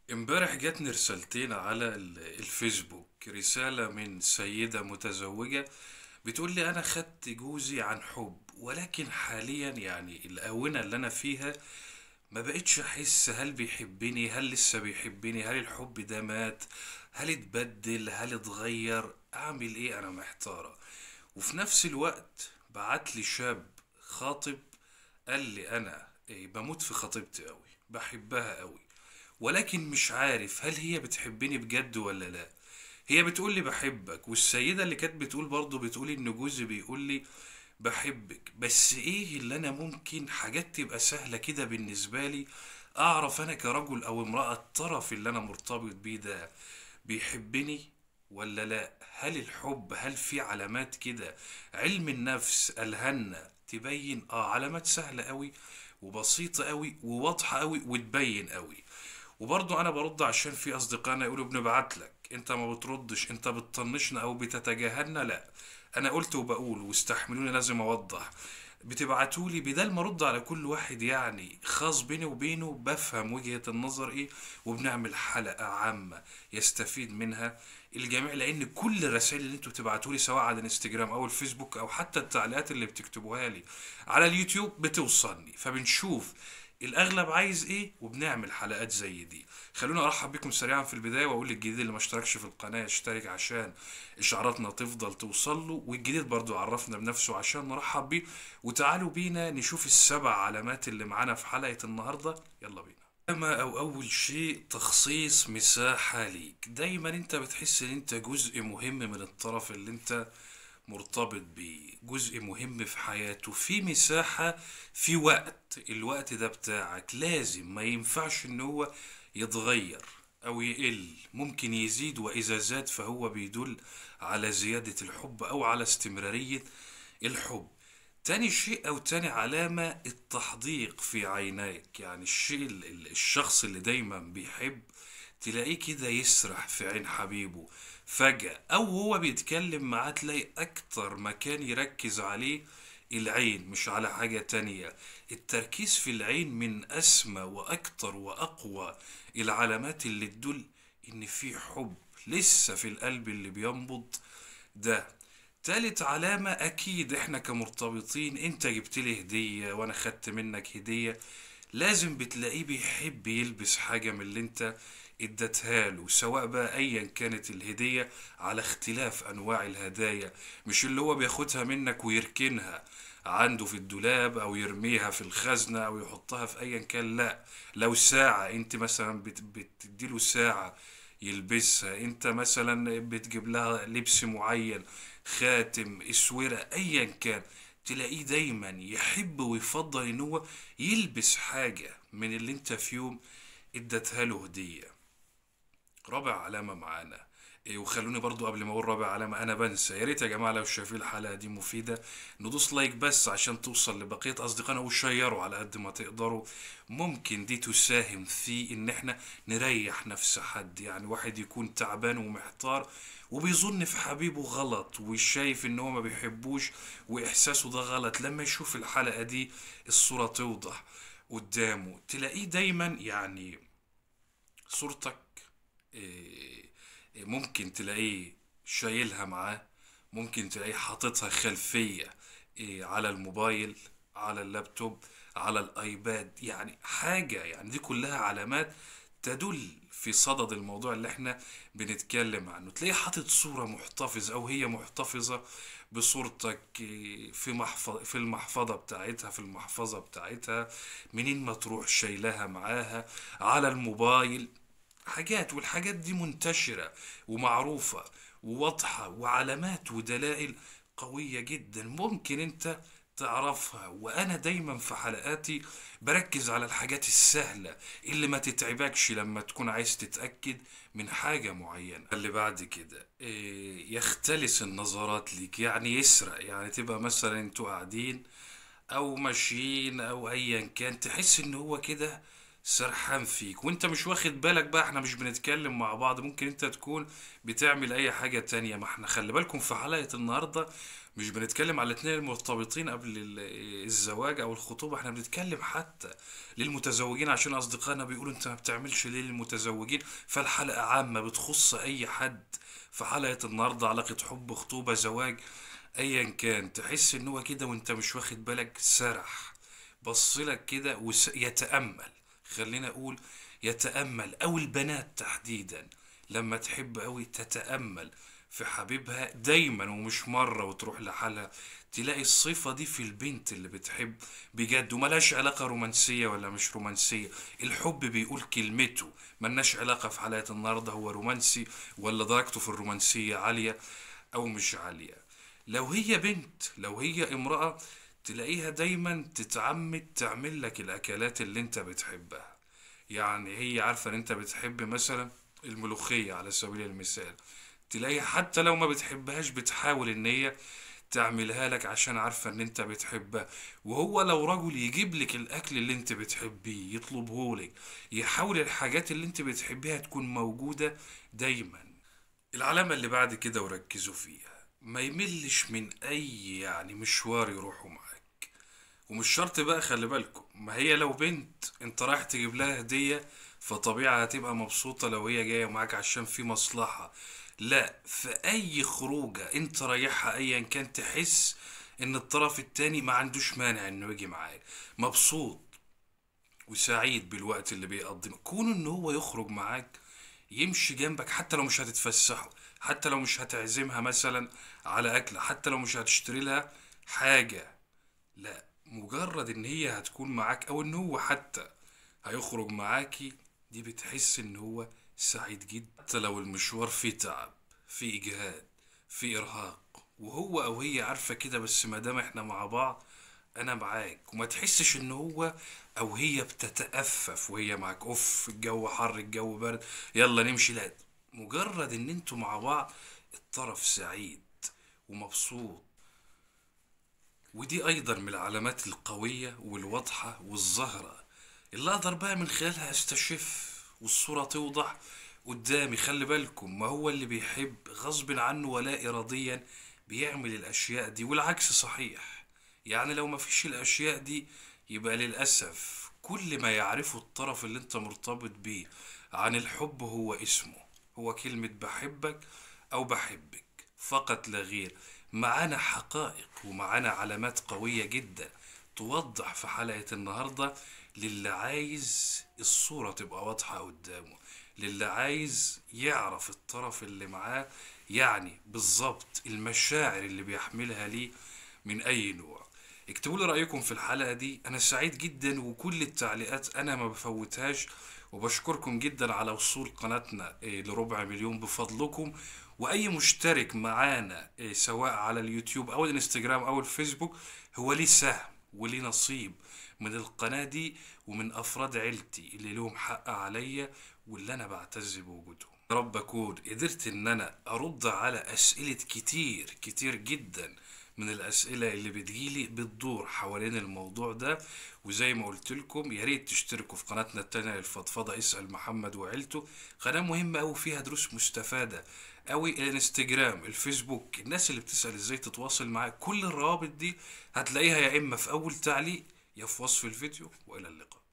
امبارح جاتني رسالتين على ال- الفيسبوك رسالة من سيدة متزوجة بتقول لي أنا خدت جوزي عن حب ولكن حاليا يعني الآونة اللي أنا فيها ما بقتش أحس هل بيحبني هل لسه بيحبني هل الحب ده مات هل اتبدل هل اتغير أعمل إيه أنا محتارة وفي نفس الوقت بعت لي شاب خاطب قال لي انا إيه بموت في خطيبتي قوي بحبها قوي ولكن مش عارف هل هي بتحبني بجد ولا لا هي بتقول لي بحبك والسيدة اللي كانت بتقول برضه بتقول ان جوزي بيقول لي بحبك بس ايه اللي انا ممكن حاجات تبقى سهلة كده بالنسبة لي اعرف انا كرجل او امرأة الطرف اللي انا مرتبط بيه ده بيحبني ولا لا هل الحب هل في علامات كده علم النفس الهنا تبين اه علامات سهلة قوي وبسيطة قوي وواضحة قوي وتبين قوي وبرضو انا برد عشان في اصدقائنا يقولوا بنبعت لك انت ما بتردش انت بتطنشنا او بتتجاهلنا لا انا قلت وبقول واستحملوني لازم اوضح بتبعتولي بدل ما ارد على كل واحد يعني خاص بيني وبينه بفهم وجهة النظر ايه وبنعمل حلقة عامة يستفيد منها الجميع لان كل الرسائل اللي انتوا بتبعتولي سواء على الانستجرام او الفيسبوك او حتى التعليقات اللي بتكتبوها لي على اليوتيوب بتوصلني فبنشوف الاغلب عايز ايه وبنعمل حلقات زي دي خلونا ارحب بكم سريعا في البدايه واقول للجديد اللي ما اشتركش في القناه يشترك عشان اشعاراتنا تفضل توصل له والجديد برضو عرفنا بنفسه عشان نرحب بيه وتعالوا بينا نشوف السبع علامات اللي معانا في حلقه النهارده يلا بينا أما أو أول شيء تخصيص مساحة ليك دايما أنت بتحس أن أنت جزء مهم من الطرف اللي أنت مرتبط بيه جزء مهم في حياته في مساحة في وقت الوقت ده بتاعك لازم ما ينفعش ان هو يتغير او يقل ممكن يزيد واذا زاد فهو بيدل على زيادة الحب او على استمرارية الحب تاني شيء او تاني علامة التحديق في عينيك يعني الشيء ال- ال- الشخص اللي دايما بيحب تلاقيه كده يسرح في عين حبيبه فجأة او هو بيتكلم معاه تلاقي اكتر مكان يركز عليه العين مش على حاجة تانية التركيز في العين من اسمى واكتر واقوى العلامات اللي تدل ان في حب لسه في القلب اللي بينبض ده تالت علامة أكيد إحنا كمرتبطين أنت جبت لي هدية وأنا خدت منك هدية لازم بتلاقيه بيحب يلبس حاجة من اللي أنت اديتها له سواء بقى أيا كانت الهدية على اختلاف أنواع الهدايا مش اللي هو بياخدها منك ويركنها عنده في الدولاب أو يرميها في الخزنة أو يحطها في أيا كان لا لو ساعة أنت مثلا بت- بتديله ساعة يلبسها انت مثلا بتجيب لها لبس معين خاتم اسورة ايا كان تلاقيه دايما يحب ويفضل ان هو يلبس حاجة من اللي انت في يوم اديتها له هدية رابع علامة معانا إيه، وخلوني برضو قبل ما اقول رابع علامة انا بنسى يا ريت يا جماعة لو شايفين الحلقة دي مفيدة ندوس لايك بس عشان توصل لبقية اصدقائنا وشيروا على قد ما تقدروا ممكن دي تساهم في ان احنا نريح نفس حد يعني واحد يكون تعبان ومحتار وبيظن في حبيبه غلط وشايف ان هو ما بيحبوش واحساسه ده غلط لما يشوف الحلقة دي الصورة توضح قدامه تلاقيه دايما يعني صورتك إيه، إيه، ممكن تلاقيه شايلها معاه ممكن تلاقيه حاططها خلفية إيه، على الموبايل على اللابتوب على الايباد يعني حاجة يعني دي كلها علامات تدل في صدد الموضوع اللي احنا بنتكلم عنه تلاقيه حاطط صورة محتفظة او هي محتفظة بصورتك إيه، في محفظة في المحفظة بتاعتها في المحفظة بتاعتها منين ما تروح شايلها معاها على الموبايل حاجات والحاجات دي منتشرة ومعروفة وواضحة وعلامات ودلائل قوية جدا ممكن انت تعرفها وانا دايما في حلقاتي بركز على الحاجات السهلة اللي ما تتعبكش لما تكون عايز تتأكد من حاجة معينة اللي بعد كده إيه، يختلس النظرات ليك يعني يسرق يعني تبقى مثلا انتوا قاعدين او ماشيين او ايا كان تحس ان هو كده سرحان فيك وانت مش واخد بالك بقى احنا مش بنتكلم مع بعض ممكن انت تكون بتعمل اي حاجة تانية ما احنا خلي بالكم في حلقة النهاردة مش بنتكلم على الاتنين المرتبطين قبل ال- الزواج او الخطوبة احنا بنتكلم حتى للمتزوجين عشان اصدقائنا بيقولوا انت ما بتعملش ليه للمتزوجين فالحلقة عامة بتخص اي حد في حلقة النهاردة علاقة حب خطوبة زواج ايا كان تحس ان هو كده وانت مش واخد بالك سرح بصلك كده ويتأمل خلينا اقول يتأمل او البنات تحديدا لما تحب قوي تتأمل في حبيبها دايما ومش مرة وتروح لحالها تلاقي الصفة دي في البنت اللي بتحب بجد وملهاش علاقة رومانسية ولا مش رومانسية الحب بيقول كلمته ملناش علاقة في حلقة النهاردة هو رومانسي ولا درجته في الرومانسية عالية أو مش عالية لو هي بنت لو هي امرأة تلاقيها دايما تتعمد تعمل لك الأكلات اللي انت بتحبها يعني هي عارفة ان انت بتحب مثلا الملوخية على سبيل المثال تلاقيها حتى لو ما بتحبهاش بتحاول ان هي تعملها لك عشان عارفة ان انت بتحبها وهو لو رجل يجيب لك الاكل اللي انت بتحبيه يطلبه لك يحاول الحاجات اللي انت بتحبيها تكون موجودة دايما العلامة اللي بعد كده وركزوا فيها ما يملش من اي يعني مشوار يروحوا معاك ومش شرط بقى خلي بالكم ما هي لو بنت انت رايح تجيب لها هدية فطبيعي هتبقى مبسوطة لو هي جاية معاك عشان في مصلحة لا في اي خروجة انت رايحها ايا كان تحس ان الطرف التاني ما عندوش مانع انه يجي معاك مبسوط وسعيد بالوقت اللي بيقضي كون ان هو يخرج معاك يمشي جنبك حتى لو مش هتتفسحوا حتى لو مش هتعزمها مثلا على اكل حتى لو مش هتشتري لها حاجة لا مجرد ان هي هتكون معاك او ان هو حتى هيخرج معاكي دي بتحس ان هو سعيد جدا حتى لو المشوار فيه تعب فيه اجهاد فيه ارهاق وهو او هي عارفة كده بس ما دام احنا مع بعض انا معاك وما تحسش ان هو او هي بتتأفف وهي معاك اوف الجو حر الجو برد يلا نمشي لا مجرد ان انتوا مع بعض الطرف سعيد ومبسوط ودي ايضا من العلامات القوية والواضحة والظاهرة اللي اقدر بقى من خلالها استشف والصورة توضح قدامي خلي بالكم ما هو اللي بيحب غصب عنه ولا اراديا بيعمل الاشياء دي والعكس صحيح يعني لو ما فيش الاشياء دي يبقى للاسف كل ما يعرفه الطرف اللي انت مرتبط بيه عن الحب هو اسمه هو كلمة بحبك او بحبك فقط لا غير معانا حقائق ومعانا علامات قوية جدا توضح في حلقة النهاردة للي عايز الصورة تبقى واضحة قدامه للي عايز يعرف الطرف اللي معاه يعني بالظبط المشاعر اللي بيحملها ليه من أي نوع اكتبوا لي رأيكم في الحلقة دي أنا سعيد جدا وكل التعليقات أنا ما بفوتهاش وبشكركم جدا على وصول قناتنا إيه، لربع مليون بفضلكم وأي مشترك معانا إيه، سواء على اليوتيوب أو الانستجرام أو الفيسبوك هو ليه سهم وليه نصيب من القناة دي ومن أفراد عيلتي اللي لهم حق عليا واللي أنا بعتز بوجودهم يا رب أكون قدرت إن أنا أرد على أسئلة كتير كتير جدا من الأسئلة اللي بتجيلي بتدور حوالين الموضوع ده وزي ما قلت لكم يا ريت تشتركوا في قناتنا التانية الفضفضة اسأل محمد وعيلته قناة مهمة أوي فيها دروس مستفادة أوي الانستجرام الفيسبوك الناس اللي بتسأل ازاي تتواصل معاك كل الروابط دي هتلاقيها يا إما في أول تعليق يا في وصف الفيديو وإلى اللقاء